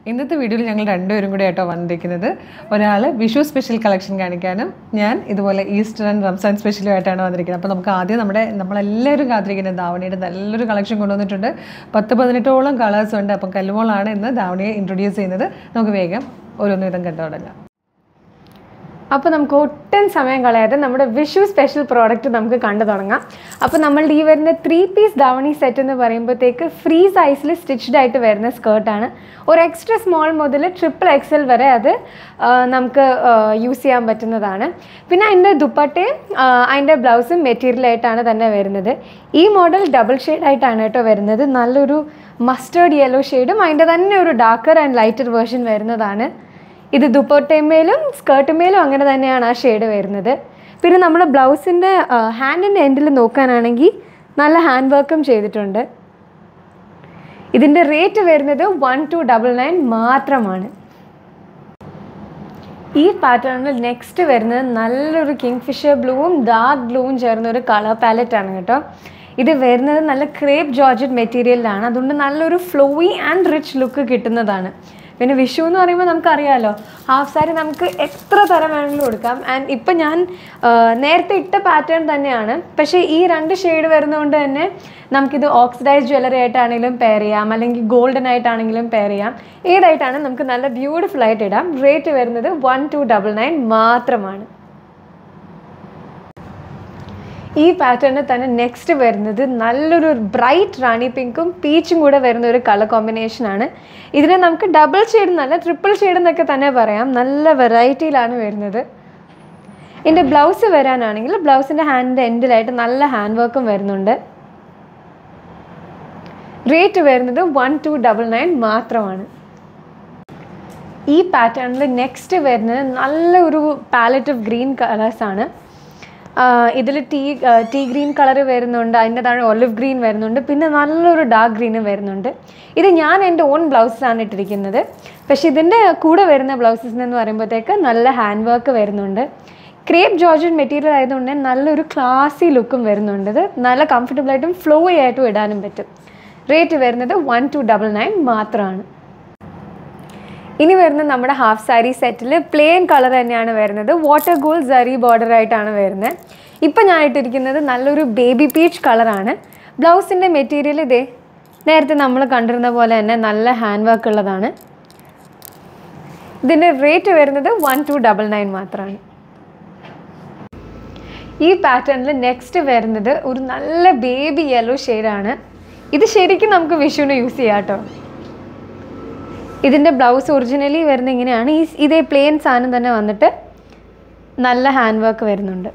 ഇന്നത്തെ വീഡിയോയിൽ ഞങ്ങൾ രണ്ടുപേരും കൂടെ ആയിട്ടോ വന്നിരിക്കുന്നത് ഒരാൾ വിഷു സ്പെഷ്യൽ കളക്ഷൻ കാണിക്കാനും ഞാൻ ഇതുപോലെ ഈസ്റ്റർ ആൻഡ് റംസാൻ സ്പെഷ്യലും ആയിട്ടാണ് വന്നിരിക്കുന്നത് അപ്പോൾ നമുക്ക് ആദ്യം നമ്മുടെ നമ്മളെല്ലാവരും കാത്തിരിക്കുന്ന ധാവണിയുടെ നല്ലൊരു കളക്ഷൻ കൊണ്ടുവന്നിട്ടുണ്ട് പത്ത് പതിനെട്ടോളം കളേഴ്സ് ഉണ്ട് അപ്പം കല്ലുമോളാണ് ഇന്ന് ധാവണിയെ ഇൻട്രൊഡ്യൂസ് ചെയ്യുന്നത് നമുക്ക് വേഗം ഓരോന്ന് വിധം കണ്ടു തുടങ്ങാം അപ്പോൾ നമുക്ക് ഒട്ടും സമയം കളയാതെ നമ്മുടെ വിഷു സ്പെഷ്യൽ പ്രോഡക്റ്റ് നമുക്ക് കണ്ടു തുടങ്ങാം അപ്പോൾ നമ്മളുടെ ഈ വരുന്ന ത്രീ പീസ് ധാവണി സെറ്റ് എന്ന് പറയുമ്പോഴത്തേക്ക് ഫ്രീ സൈസിൽ സ്റ്റിച്ച്ഡ് ആയിട്ട് വരുന്ന സ്കേർട്ടാണ് ഒരു എക്സ്ട്രാ സ്മോൾ മുതൽ ട്രിപ്പിൾ എക്സൽ വരെ അത് ആ, നമുക്ക് യൂസ് ചെയ്യാൻ പറ്റുന്നതാണ് പിന്നെ അതിൻ്റെ ദുപ്പട്ടയും ആ, അതിൻ്റെ ബ്ലൗസും മെറ്റീരിയലായിട്ടാണ് തന്നെ വരുന്നത് ഈ മോഡൽ ഡബിൾ ഷെയ്ഡ് ആയിട്ടാണ് കേട്ടോ വരുന്നത് നല്ലൊരു മസ്റ്റേർഡ് യെല്ലോ ഷെയ്ഡും അതിൻ്റെ തന്നെ ഒരു ഡാർക്കർ ആൻഡ് ലൈറ്റർ വേർഷൻ വരുന്നതാണ് ഇത് ദുപ്പട്ടയമേലും സ്കേർട്ടുമേലും അങ്ങനെ തന്നെയാണ് ആ ഷെയ്ഡ് വരുന്നത് പിന്നെ നമ്മൾ ബ്ലൗസിൻ്റെ ഹാൻഡിൻ്റെ എൻഡിൽ നോക്കാനാണെങ്കിൽ നല്ല ഹാൻഡ് വർക്കും ചെയ്തിട്ടുണ്ട് ഇതിൻ്റെ റേറ്റ് വരുന്നത് വൺ ടു ഡബിൾ നയൻ മാത്രമാണ് ഈ പാറ്റേണിൽ നെക്സ്റ്റ് വരുന്നത് നല്ലൊരു കിങ് ഫിഷർ ബ്ലൂവും ഡാർക്ക് ബ്ലൂവും ചേർന്ന ഒരു കളർ പാലറ്റ് ആണ് കേട്ടോ ഇത് വരുന്നത് നല്ല ക്രേപ്പ് ജോർജറ്റ് മെറ്റീരിയലിലാണ് അതുകൊണ്ട് നല്ലൊരു ഫ്ലോയി ആൻഡ് റിച്ച് ലുക്ക് കിട്ടുന്നതാണ് പിന്നെ വിഷു എന്ന് പറയുമ്പോൾ നമുക്കറിയാമല്ലോ ഹാഫ് സാരി നമുക്ക് എത്ര തരം വേണമെങ്കിലും കൊടുക്കാം ആൻഡ് ഇപ്പം ഞാൻ ആ, നേരത്തെ ഇട്ട പാറ്റേൺ തന്നെയാണ് പക്ഷേ ഈ രണ്ട് ഷെയ്ഡ് വരുന്നതുകൊണ്ട് തന്നെ നമുക്കിത് ഓക്സിഡൈസ് ജ്വല്ലറി ആയിട്ടാണെങ്കിലും പെയർ ചെയ്യാം അല്ലെങ്കിൽ ഗോൾഡൻ ആയിട്ടാണെങ്കിലും പെയർ ചെയ്യാം ഏതായിട്ടാണ് നമുക്ക് നല്ല ബ്യൂട്ടിഫുൾ ആയിട്ട് ഇടാം റേറ്റ് വരുന്നത് വൺ ടു ഡബിൾ നയൻ മാത്രമാണ് ഈ പാറ്റേണിൽ തന്നെ നെക്സ്റ്റ് വരുന്നത് നല്ലൊരു ബ്രൈറ്റ് റാണി പിങ്കും പീച്ചും കൂടെ വരുന്ന ഒരു കളർ കോമ്പിനേഷൻ ആണ് ഇതിനെ നമുക്ക് ഡബിൾ ഷെയ്ഡ് എന്നല്ല ട്രിപ്പിൾ ഷെയ്ഡ് എന്നൊക്കെ തന്നെ പറയാം നല്ല വെറൈറ്റിയിലാണ് വരുന്നത് ഇതിൻ്റെ ബ്ലൗസ് വരാനാണെങ്കിൽ ബ്ലൗസിൻ്റെ ഹാൻഡിൻ്റെ എൻഡിലായിട്ട് നല്ല ഹാൻഡ് വർക്കും വരുന്നുണ്ട് റേറ്റ് വരുന്നത് വൺ ടു ഡബിൾ നയൻ മാത്രമാണ് ഈ പാറ്റേണിൽ നെക്സ്റ്റ് വരുന്നത് നല്ലൊരു പാലറ്റ് ഓഫ് ഗ്രീൻ കളേഴ്സാണ് ഇതിൽ ടീ ടീ ഗ്രീൻ കളർ വരുന്നുണ്ട് അതിൻ്റെ താഴെ ഒലിവ് ഗ്രീൻ വരുന്നുണ്ട് പിന്നെ നല്ലൊരു ഡാർക്ക് ഗ്രീനും വരുന്നുണ്ട് ഇത് ഞാൻ എൻ്റെ ഓൺ ബ്ലൗസസാണ് ഇട്ടിരിക്കുന്നത് പക്ഷേ ഇതിൻ്റെ കൂടെ വരുന്ന ബ്ലൗസസ് എന്ന് പറയുമ്പോഴത്തേക്ക് നല്ല ഹാൻഡ് വർക്ക് വരുന്നുണ്ട് ക്രേപ്പ് ജോർജറ്റ് മെറ്റീരിയൽ ആയതുകൊണ്ട് നല്ലൊരു ക്ലാസി ലുക്കും വരുന്നുണ്ട് ഇത് നല്ല കംഫർട്ടബിൾ ആയിട്ടും ഫ്ലോ ആയിട്ടും ഇടാനും പറ്റും റേറ്റ് വരുന്നത് വൺ ടു ഡബിൾ നയൻ മാത്രമാണ് ഇനി വരുന്ന നമ്മുടെ ഹാഫ് സാരി സെറ്റിൽ പ്ലെയിൻ കളർ തന്നെയാണ് വരുന്നത് വാട്ടർ ഗോൾഡ് സറി ബോർഡർ ആയിട്ടാണ് വരുന്നത് ഇപ്പം ഞാൻ ഇട്ടിരിക്കുന്നത് നല്ലൊരു ബേബി പീച്ച് കളറാണ് ബ്ലൗസിൻ്റെ മെറ്റീരിയൽ ഇതേ നേരത്തെ നമ്മൾ കണ്ടിരുന്ന പോലെ തന്നെ നല്ല ഹാൻഡ് വർക്ക് ഉള്ളതാണ് ഇതിൻ്റെ റേറ്റ് വരുന്നത് വൺ ടു ഡബിൾ നയൻ മാത്രമാണ് ഈ പാറ്റേണിൽ നെക്സ്റ്റ് വരുന്നത് ഒരു നല്ല ബേബി യെല്ലോ ഷെയ്ഡാണ് ഇത് ശരിക്കും നമുക്ക് വിഷുവിന് യൂസ് ചെയ്യാം കേട്ടോ ഇതിൻ്റെ ബ്ലൗസ് ഒറിജിനലി വരുന്ന ഇങ്ങനെയാണ് ഈ ഇതേ പ്ലെയിൻ സാധനം തന്നെ വന്നിട്ട് നല്ല ഹാൻഡ് വർക്ക് വരുന്നുണ്ട്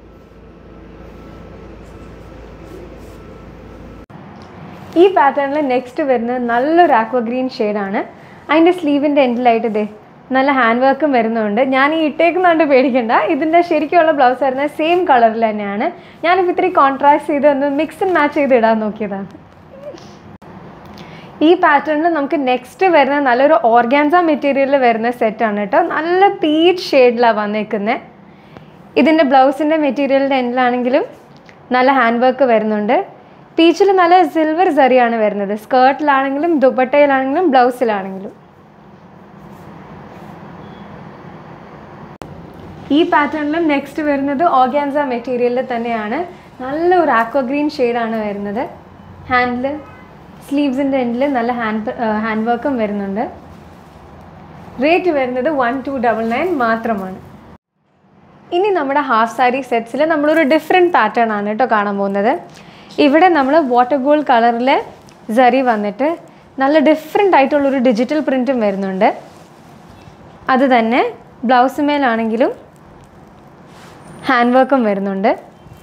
ഈ പാറ്റേണിൽ നെക്സ്റ്റ് വരുന്നത് നല്ലൊരു ആക്വ ഗ്രീൻ ഷെയ്ഡാണ് അതിൻ്റെ സ്ലീവിൻ്റെ എൻഡിലായിട്ട് ഇതേ നല്ല ഹാൻഡ് വർക്കും വരുന്നുണ്ട് ഞാൻ ഈ ഇട്ടേക്കുന്നുണ്ട് പേടിക്കണ്ട ഇതിൻ്റെ ശരിക്കുള്ള ബ്ലൗസ് വരുന്നത് സെയിം കളറിൽ തന്നെയാണ് ഞാനിപ്പോൾ ഇത്തിരി കോൺട്രാസ്റ്റ് ചെയ്ത് ഒന്ന് മിക്സ് ആൻഡ് മാച്ച് ചെയ്ത് ഇടാൻ നോക്കിയതാണ് ഈ പാറ്റേണിൽ നമുക്ക് നെക്സ്റ്റ് വരുന്ന നല്ലൊരു ഓർഗാൻസ മെറ്റീരിയലിൽ വരുന്ന സെറ്റാണ് കേട്ടോ നല്ല പീച്ച് ഷെയ്ഡിലാണ് വന്നേക്കുന്നത് ഇതിൻ്റെ ബ്ലൗസിൻ്റെ മെറ്റീരിയലിൻ്റെ എൻഡിലാണെങ്കിലും നല്ല ഹാൻഡ് വർക്ക് വരുന്നുണ്ട് പീച്ചിൽ നല്ല സിൽവർ സറിയാണ് വരുന്നത് സ്കേർട്ടിലാണെങ്കിലും ദുപ്പട്ടയിലാണെങ്കിലും ബ്ലൗസിലാണെങ്കിലും ഈ പാറ്റേണിലും നെക്സ്റ്റ് വരുന്നത് ഓർഗാൻസ മെറ്റീരിയലിൽ തന്നെയാണ് നല്ല ഒരു ആക്വ ഗ്രീൻ ഷെയ്ഡാണ് വരുന്നത് ഹാൻഡിൽ സ്ലീവ്സിൻ്റെ എൻഡിൽ നല്ല ഹാൻഡ് ഹാൻഡ് വർക്കും വരുന്നുണ്ട് റേറ്റ് വരുന്നത് വൺ ടു ഡബിൾ നയൻ മാത്രമാണ് ഇനി നമ്മുടെ ഹാഫ് സാരി സെറ്റ്സിൽ നമ്മളൊരു ഡിഫറെൻറ്റ് പാറ്റേൺ ആണ് കേട്ടോ കാണാൻ പോകുന്നത് ഇവിടെ നമ്മൾ വാട്ടർ ഗോൾഡ് കളറിൽ സറി വന്നിട്ട് നല്ല ഡിഫറെൻ്റ് ആയിട്ടുള്ളൊരു ഡിജിറ്റൽ പ്രിൻറ്റും വരുന്നുണ്ട് അത് തന്നെ ബ്ലൗസ് മേലാണെങ്കിലും ഹാൻഡ് വർക്കും വരുന്നുണ്ട്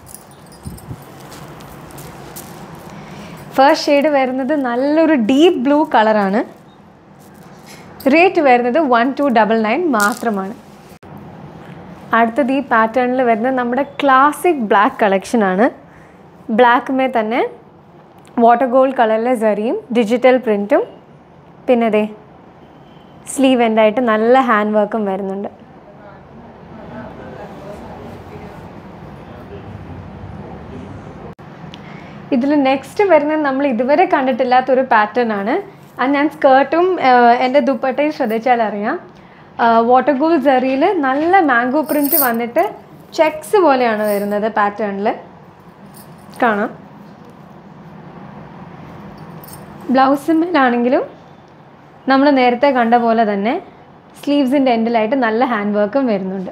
ഫസ്റ്റ് ഷെയ്ഡ് വരുന്നത് നല്ലൊരു ഡീപ്പ് ബ്ലൂ കളറാണ് റേറ്റ് വരുന്നത് വൺ ടു ഡബിൾ നയൻ മാത്രമാണ് അടുത്തത് ഈ പാറ്റേണിൽ വരുന്നത് നമ്മുടെ ക്ലാസിക് ബ്ലാക്ക് കളക്ഷനാണ് ബ്ലാക്കുമേ തന്നെ വാട്ടർ ഗോൾഡ് കളറിലെ സറിയും ഡിജിറ്റൽ പ്രിൻറ്റും പിന്നെ ദേ സ്ലീവ് എൻഡായിട്ട് നല്ല ഹാൻഡ് വർക്കും വരുന്നുണ്ട് ഇതിൽ നെക്സ്റ്റ് വരുന്നത് നമ്മൾ ഇതുവരെ കണ്ടിട്ടില്ലാത്തൊരു പാറ്റേൺ ആണ് അത് ഞാൻ സ്കേർട്ടും എൻ്റെ ദുപ്പട്ടയും ശ്രദ്ധിച്ചാൽ അറിയാം വാട്ടർ ഗോൾ ജറിയിൽ നല്ല മാംഗോ പ്രിൻറ്റ് വന്നിട്ട് ചെക്സ് പോലെയാണ് വരുന്നത് പാറ്റേണിൽ കാണാം ബ്ലൗസിന്മേലാണെങ്കിലും നമ്മൾ നേരത്തെ കണ്ട പോലെ തന്നെ സ്ലീവ്സിൻ്റെ എൻഡിലായിട്ട് നല്ല ഹാൻഡ് വർക്കും വരുന്നുണ്ട്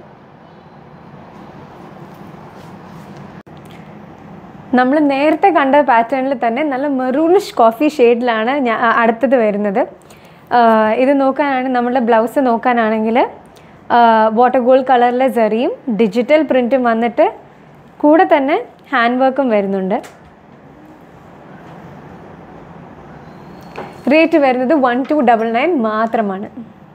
നമ്മൾ നേരത്തെ കണ്ട പാറ്റേണിൽ തന്നെ നല്ല മെറൂണിഷ് കോഫി ഷെയ്ഡിലാണ് ഞാൻ അടുത്തത് വരുന്നത് ആഹ് ഇത് നോക്കാനാണ് നമ്മളുടെ ബ്ലൗസ് നോക്കാനാണെങ്കിൽ വാട്ടർ ഗോൾഡ് കളറിലെ സെറിയും ഡിജിറ്റൽ പ്രിൻറ്റും വന്നിട്ട് കൂടെ തന്നെ ഹാൻഡ് വർക്കും വരുന്നുണ്ട് റേറ്റ് വരുന്നത് വൺ ടു ഡബിൾ നയൻ മാത്രമാണ്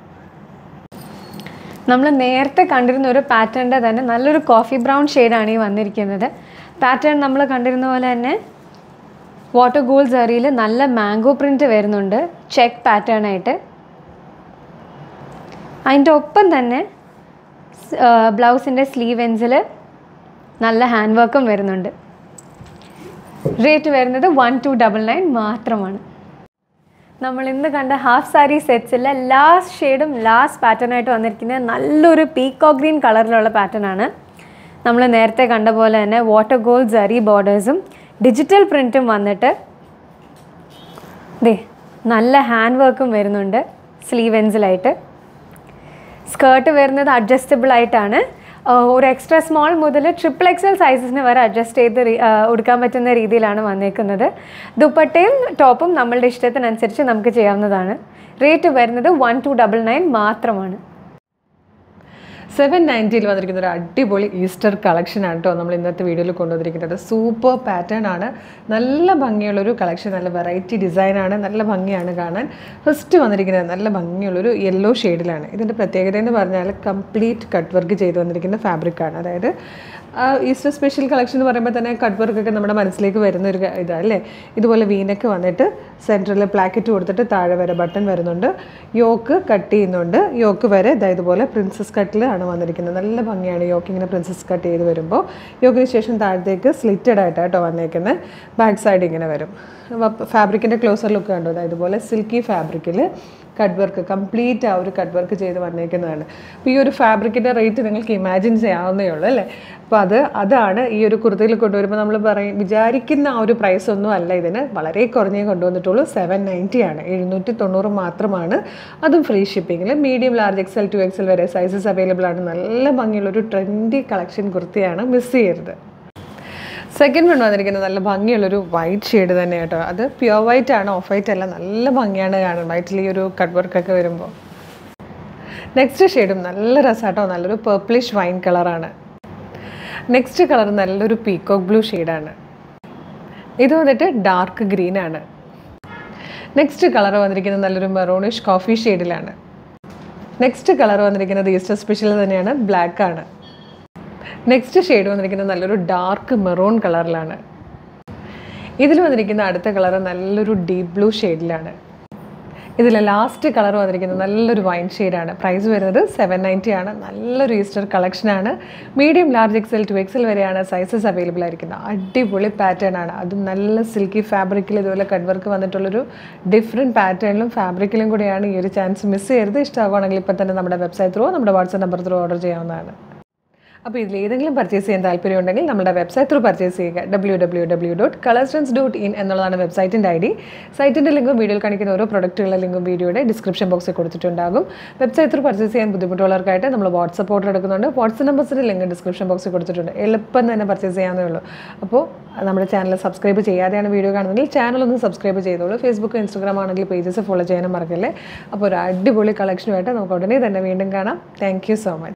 നമ്മൾ നേരത്തെ കണ്ടിരുന്ന ഒരു പാറ്റേണിൻ്റെ തന്നെ നല്ലൊരു കോഫി ബ്രൗൺ ഷെയ്ഡാണ് ഈ വന്നിരിക്കുന്നത് പാറ്റേൺ നമ്മൾ കണ്ടിരുന്ന പോലെ തന്നെ വാട്ടർ ഗോൾഡ് സെറിയിൽ നല്ല മാംഗോ പ്രിൻറ്റ് വരുന്നുണ്ട് ചെക്ക് പാറ്റേൺ ആയിട്ട് അതിൻ്റെ ഒപ്പം തന്നെ ബ്ലൗസിൻ്റെ സ്ലീവ് എൻസിൽ നല്ല ഹാൻഡ് വർക്കും വരുന്നുണ്ട് റേറ്റ് വരുന്നത് വൺ ടു ഡബിൾ നയൻ മാത്രമാണ് നമ്മൾ ഇന്ന് കണ്ട ഹാഫ് സാരി സെറ്റ്സിലെ ലാസ്റ്റ് ഷെയ്ഡും ലാസ്റ്റ് പാറ്റേൺ ആയിട്ട് വന്നിരിക്കുന്നത് നല്ലൊരു പീക്കോ ഗ്രീൻ കളറിലുള്ള പാറ്റേൺ ആണ് നമ്മൾ നേരത്തെ കണ്ട പോലെ തന്നെ വാട്ടർ ഗോൾഡ് ജറി ബോർഡേഴ്സും ഡിജിറ്റൽ പ്രിൻറ്റും വന്നിട്ട് ദേ നല്ല ഹാൻഡ് വർക്കും വരുന്നുണ്ട് സ്ലീവ് എൻസിലായിട്ട് സ്കേർട്ട് വരുന്നത് അഡ്ജസ്റ്റബിൾ ആയിട്ടാണ് ആ, ഒരു എക്സ്ട്രാ സ്മോൾ മുതൽ ട്രിപ്പിൾ എക്സൽ സൈസസിന് വരെ അഡ്ജസ്റ്റ് ചെയ്ത് രീ- ആ, ഉടുക്കാൻ പറ്റുന്ന രീതിയിലാണ് വന്നേക്കുന്നത് ദുപ്പട്ടയും ടോപ്പും നമ്മളുടെ ഇഷ്ടത്തിനനുസരിച്ച് നമുക്ക് ചെയ്യാവുന്നതാണ് റേറ്റ് വരുന്നത് വൺ ടു ഡബിൾ നയൻ മാത്രമാണ് സെവൻ നയൻറ്റിയിൽ വന്നിരിക്കുന്ന ഒരു അടിപൊളി ഈസ്റ്റർ കളക്ഷനാണ് കേട്ടോ നമ്മൾ ഇന്നത്തെ വീഡിയോയിൽ കൊണ്ടുവന്നിരിക്കുന്നത് സൂപ്പർ പാറ്റേൺ ആണ് നല്ല ഭംഗിയുള്ളൊരു കളക്ഷൻ നല്ല വെറൈറ്റി ഡിസൈനാണ് നല്ല ഭംഗിയാണ് കാണാൻ ഫസ്റ്റ് വന്നിരിക്കുന്നത് നല്ല ഭംഗിയുള്ളൊരു യെല്ലോ ഷെയ്ഡിലാണ് ഇതിൻ്റെ പ്രത്യേകത എന്ന് പറഞ്ഞാൽ കംപ്ലീറ്റ് കട്ട് വർക്ക് ചെയ്ത് വന്നിരിക്കുന്ന ഫാബ്രിക്കാണ് അതായത് ആ ഈസ്റ്റർ സ്പെഷ്യൽ കളക്ഷൻ എന്ന് പറയുമ്പോൾ തന്നെ കട്ട് വർക്കൊക്കെ നമ്മുടെ മനസ്സിലേക്ക് വരുന്ന ഒരു ക- ഇതല്ലേ ഇതുപോലെ വീനൊക്കെ വന്നിട്ട് സെൻറ്ററിൽ പ്ലാക്കറ്റ് കൊടുത്തിട്ട് താഴെ വരെ ബട്ടൺ വരുന്നുണ്ട് യോക്ക് കട്ട് ചെയ്യുന്നുണ്ട് യോക്ക് വരെ ഇതാ ഇതുപോലെ പ്രിൻസസ് കട്ടിൽ ആണ് വന്നിരിക്കുന്നത് നല്ല ഭംഗിയാണ് യോക്ക് ഇങ്ങനെ പ്രിൻസസ് കട്ട് ചെയ്ത് വരുമ്പോൾ യോക്കിന് ശേഷം താഴത്തേക്ക് സ്ലിറ്റഡ് ആയിട്ടാണ് കേട്ടോ വന്നേക്കുന്നത് ബാക്ക് സൈഡ് ഇങ്ങനെ വരും ഫാബ്രിക്കിൻ്റെ ക്ലോസർ ലുക്ക് കണ്ടോ അതായത് ഇതുപോലെ സിൽക്കി ഫാബ്രിക്കിൽ കട്ട് വർക്ക് കംപ്ലീറ്റ് ആ ഒരു കട്ട് വർക്ക് ചെയ്ത് വന്നേക്കുന്നതാണ് അപ്പോൾ ഈ ഒരു ഫാബ്രിക്കിൻ്റെ റേറ്റ് നിങ്ങൾക്ക് ഇമാജിൻ ചെയ്യാവുന്നേ ഉള്ളൂ അല്ലേ അപ്പോൾ അത് അതാണ് ഈ ഒരു കുർത്തയിൽ കൊണ്ടുവരുമ്പോൾ നമ്മൾ പറയും വിചാരിക്കുന്ന ആ ഒരു പ്രൈസ് ഒന്നും അല്ല ഇതിന് വളരെ കുറഞ്ഞേ കൊണ്ടുവന്നിട്ടുള്ളൂ സെവൻ നയൻറ്റി ആണ് എഴുന്നൂറ്റി തൊണ്ണൂറ് മാത്രമാണ് അതും ഫ്രീ ഷിപ്പിങ്ങിൽ medium large XL two XL വരെ സൈസസ് അവൈലബിൾ ആണ് നല്ല ഭംഗിയുള്ള ഒരു ട്രെൻഡി കളക്ഷൻ കുർത്തിയാണ് മിസ് ചെയ്യരുത് സെക്കൻഡ് വൺ വന്നിരിക്കുന്നത് നല്ല ഭംഗിയുള്ളൊരു വൈറ്റ് ഷെയ്ഡ് തന്നെ കേട്ടോ അത് പ്യുവർ വൈറ്റ് ആണ് ഓഫ് വൈറ്റ് അല്ല നല്ല ഭംഗിയാണ് കാണാൻ വൈറ്റിൽ ഈ ഒരു കട്ട് വർക്കൊക്കെ വരുമ്പോൾ നെക്സ്റ്റ് ഷെയ്ഡും നല്ല രസമാട്ടോ നല്ലൊരു പേർപ്പിളിഷ് വൈൻ കളറാണ് നെക്സ്റ്റ് കളർ നല്ലൊരു പീക്കോക്ക് ബ്ലൂ ഷെയ്ഡാണ് ഇത് വന്നിട്ട് ഡാർക്ക് ഗ്രീൻ ആണ് നെക്സ്റ്റ് കളർ വന്നിരിക്കുന്നത് നല്ലൊരു മെറൂണിഷ് കോഫി ഷെയ്ഡിലാണ് നെക്സ്റ്റ് കളർ വന്നിരിക്കുന്നത് ഈസ്റ്റർ സ്പെഷ്യൽ തന്നെയാണ് ബ്ലാക്ക് ആണ് നെക്സ്റ്റ് ഷെയ്ഡ് വന്നിരിക്കുന്നത് നല്ലൊരു ഡാർക്ക് മെറൂൺ കളറിലാണ് ഇതിൽ വന്നിരിക്കുന്ന അടുത്ത കളർ നല്ലൊരു ഡീപ്പ് ബ്ലൂ ഷെയ്ഡിലാണ് ഇതിൽ ലാസ്റ്റ് കളർ വന്നിരിക്കുന്നത് നല്ലൊരു വൈൻ ഷെയ്ഡാണ് പ്രൈസ് വരുന്നത് സെവൻ നയൻറ്റി ആണ് നല്ലൊരു ഈസ്റ്റർ കളക്ഷനാണ് medium large XL two XL വരെയാണ് സൈസസ് അവൈലബിൾ ആയിരിക്കുന്നത് അടിപൊളി പാറ്റേൺ ആണ് അതും നല്ല സിൽക്കി ഫാബ്രിക്കിൽ ഇതുപോലെ കട്ട് വർക്ക് വന്നിട്ടുള്ളൊരു ഡിഫറെൻറ്റ് പാറ്റേണിലും ഫാബ്രിക്കിലും കൂടിയാണ് ഈ ഒരു ചാൻസ് മിസ് ചെയ്യരുത് ഇഷ്ടമാകുവാണെങ്കിൽ ഇപ്പം തന്നെ നമ്മുടെ വെബ്സൈറ്റ് ത്രൂ നമ്മുടെ വാട്സാപ്പ് നമ്പർ ത്രൂ ഓർഡർ ചെയ്യാവുന്നതാണ് അപ്പോൾ ഇതിൽ ഏതെങ്കിലും പർച്ചേസ് ചെയ്യാൻ താല്പര്യമുണ്ടെങ്കിൽ നമ്മുടെ വെബ്സൈറ്റ് ത്രൂ പർച്ചേസ് ചെയ്യുക W W W dot colourstance dot in എന്നുള്ളതാണ് വെബ്സൈറ്റിൻ്റെ ഐ ഡി സൈറ്റിൻ്റെ ലിങ്കും വീഡിയോയിൽ കാണിക്കുന്ന ഓരോ പ്രൊഡക്റ്റുകളുടെ ലിങ്കും വീഡിയോയുടെ ഡിസ്ക്രിപ്ഷൻ ബോക്സിൽ കൊടുത്തിട്ടുണ്ടാകും വെബ്സൈറ്റ് ത്രൂ പർച്ചേസ് ചെയ്യാൻ ബുദ്ധിമുട്ടുള്ളവർക്കായിട്ട് നമ്മൾ വാട്സപ്പ് ഓർഡർ എടുക്കുന്നുണ്ട് വാട്സപ്പ് നമ്പേഴ്സിൻ്റെ ലിങ്ക് ഡിസ്ക്രിപ്ഷൻ ബോക്സിൽ കൊടുത്തിട്ടുണ്ട് എളുപ്പം തന്നെ പർച്ചേസ് ചെയ്യാവുന്നേ ഉള്ളൂ അപ്പോൾ നമ്മുടെ ചാനൽ സബ്സ്ക്രൈബ് ചെയ്യാതെയാണ് വീഡിയോ കാണുന്നതെങ്കിൽ ചാനൽ ഒന്ന് സബ്സ്ക്രൈബ് ചെയ്തോളൂ ഫേസ്ബുക്ക് ഇൻസ്റ്റാഗ്രാം ആണെങ്കിൽ പേജസ് ഫോളോ ചെയ്യാനും മറക്കല്ലേ അപ്പോൾ ഒരു അടിപൊളി കളക്ഷനുമായിട്ട് നമുക്ക് ഉടനെ തന്നെ വീണ്ടും കാണാം താങ്ക് യു സോ മച്ച്